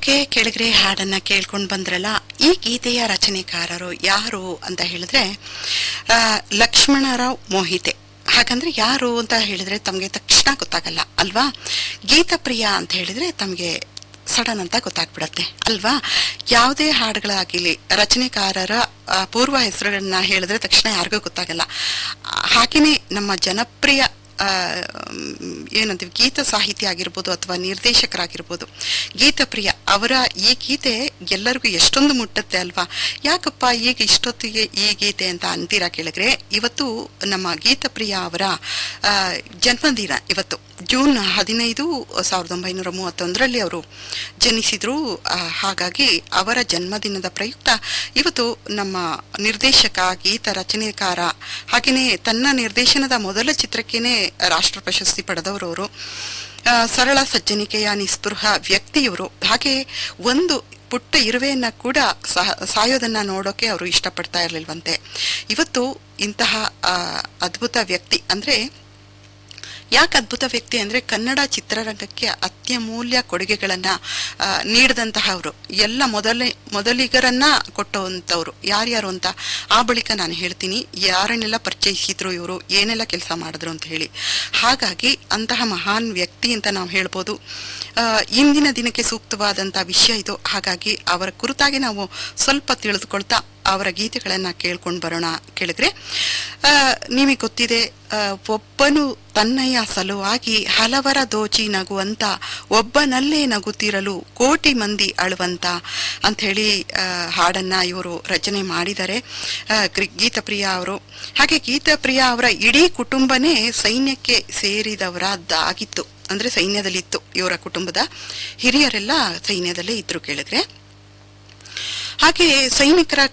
okay ಕೆಳಗರೆ ಹಾಡನ್ನ ಕೇಳ್ಕೊಂಡು ಬಂದ್ರಲ್ಲ ಈ ಗೀತೆಯ ರಚನೆಕಾರರು ಯಾರು ಅಂತ ಹೇಳಿದ್ರೆ ಆ, ಲಕ್ಷ್ಮಣರಾವ್ ಮೋಹಿತೆ ಹಾಗಂದ್ರೆ ಯಾರು ಅಂತ ಹೇಳಿದ್ರೆ ತಮಗೆ ತಕ್ಷಣ ಗೊತ್ತಾಗಲ್ಲ ಅಲ್ವಾ ಗೀತಪ್ರಿಯ ಅಂತ ಹೇಳಿದ್ರೆ ತಮಗೆ ಸಡನ್ ಅಂತ ಗೊತ್ತಾಗ್ಬಿಡತ್ತೆ ಅಲ್ವಾ ಯಾವುದೇ ಹಾಡುಗಳಾಗಿಲಿ ರಚನೆಕಾರರ ಆ, ಪೂರ್ವ ಹೆಸರುಗಳನ್ನ ಹೇಳಿದ್ರೆ ತಕ್ಷಣ ಯಾರಿಗೂ ಗೊತ್ತಾಗಲ್ಲ ಆ, ಹಾಗೇನೆ ನಮ್ಮ ಜನಪ್ರಿಯ ಆ, ಮ್, ಏನಂತೀವಿ ಗೀತ ಸಾಹಿತ್ಯ ಆಗಿರ್ಬೋದು ಅಥವಾ ನಿರ್ದೇಶಕರಾಗಿರ್ಬೋದು ಗೀತಪ್ರಿಯ ಅವರ ಈ ಗೀತೆ ಎಲ್ಲರಿಗೂ ಎಷ್ಟೊಂದು ಮುಟ್ಟುತ್ತೆ ಅಲ್ವಾ ಯಾಕಪ್ಪ ಈಗ ಇಷ್ಟೊತ್ತಿಗೆ ಈ ಗೀತೆ ಅಂತ ಅಂತೀರಾ ಕೇಳಿದ್ರೆ ಇವತ್ತು ನಮ್ಮ ಗೀತಪ್ರಿಯ ಅವರ ಆ, ಜನ್ಮದಿನ ಇವತ್ತು ಜೂನ್ ಹದಿನೈದು ಸಾವಿರದ ಒಂಬೈನೂರ ಮೂವತ್ತೊಂದರಲ್ಲಿ ಅವರು ಜನಿಸಿದ್ರು ಆ, ಹಾಗಾಗಿ ಅವರ ಜನ್ಮದಿನದ ಪ್ರಯುಕ್ತ ಇವತ್ತು ನಮ್ಮ ನಿರ್ದೇಶಕ ಗೀತ ರಚನೆಕಾರ ಹಾಗೆಯೇ ತನ್ನ ನಿರ್ದೇಶನದ ಮೊದಲ ಚಿತ್ರಕ್ಕೇನೆ ರಾಷ್ಟ್ರ ಪ್ರಶಸ್ತಿ ಪಡೆದವರು ಅವರು ಆ, ಸರಳ ಸಜ್ಜನಿಕೆಯ ನಿಸ್ಪೃಹ ವ್ಯಕ್ತಿಯವರು ಹಾಗೆ ಒಂದು ಪುಟ್ಟ ಇರುವೆಯನ್ನ ಕೂಡ ಸಹ ಸಾಯೋದನ್ನ ನೋಡೋಕೆ ಅವರು ಇಷ್ಟಪಡ್ತಾ ಇರಲಿಲ್ವಂತೆ ಇವತ್ತು ಇಂತಹ ಆ, ಅದ್ಭುತ ವ್ಯಕ್ತಿ ಅಂದ್ರೆ ಯಾಕೆ ಅದ್ಭುತ ವ್ಯಕ್ತಿ ಅಂದ್ರೆ ಕನ್ನಡ ಚಿತ್ರರಂಗಕ್ಕೆ ಅತ್ಯಮೂಲ್ಯ ಕೊಡುಗೆಗಳನ್ನ ಆ, ನೀಡಿದಂತಹವರು ಎಲ್ಲ ಮೊದಲೇ ಮೊದಲಿಗರನ್ನ ಕೊಟ್ಟಂತವ್ರು ಯಾರ್ಯಾರು ಅಂತ ಆ ಬಳಿಕ ನಾನು ಹೇಳ್ತೀನಿ ಯಾರನ್ನೆಲ್ಲ ಪರಿಚಯಿಸಿದ್ರು ಇವರು ಏನೆಲ್ಲ ಕೆಲಸ ಮಾಡಿದ್ರು ಅಂತ ಹೇಳಿ ಹಾಗಾಗಿ ಅಂತಹ ಮಹಾನ್ ವ್ಯಕ್ತಿ ಅಂತ ನಾವು ಹೇಳ್ಬೋದು ಆ, ಇಂದಿನ ದಿನಕ್ಕೆ ಸೂಕ್ತವಾದಂತಹ ವಿಷಯ ಇದು ಹಾಗಾಗಿ ಅವರ ಕುರಿತಾಗಿ ನಾವು ಸ್ವಲ್ಪ ತಿಳಿದುಕೊಳ್ತಾ ಅವರ ಗೀತೆಗಳನ್ನ ಕೇಳ್ಕೊಂಡು ಬರೋಣ ಕೇಳಿದ್ರೆ ಆ, ನಿಮಗೆ ಗೊತ್ತಿದೆ ಆ, ಒಬ್ಬನು ತನ್ನಯ್ಯ ಸಲುವಾಗಿ ಹಲವರ ದೋಚಿ ನಗುವಂತ ಒಬ್ಬನಲ್ಲೇ ನಗುತ್ತಿರಲು ಕೋಟಿ ಮಂದಿ ಅಳುವಂತ ಅಂತ ಹೇಳಿ ಆ, ಹಾಡನ್ನ ಇವರು ರಚನೆ ಮಾಡಿದ್ದಾರೆ ಆ, ಗ್ರಿ- ಗೀತಪ್ರಿಯ ಅವರು ಹಾಗೆ ಗೀತಪ್ರಿಯ ಅವರ ಇಡೀ ಕುಟುಂಬನೇ ಸೈನ್ಯಕ್ಕೆ ಸೇರಿದವರದ್ದಾಗಿತ್ತು ಅಂದ್ರೆ ಸೈನ್ಯದಲ್ಲಿತ್ತು ಇವರ ಕುಟುಂಬದ ಹಿರಿಯರೆಲ್ಲ ಸೈನ್ಯದಲ್ಲೇ ಇದ್ರು ಕೇಳಿದ್ರೆ ಹಾಗೆ ಸೈನಿಕರ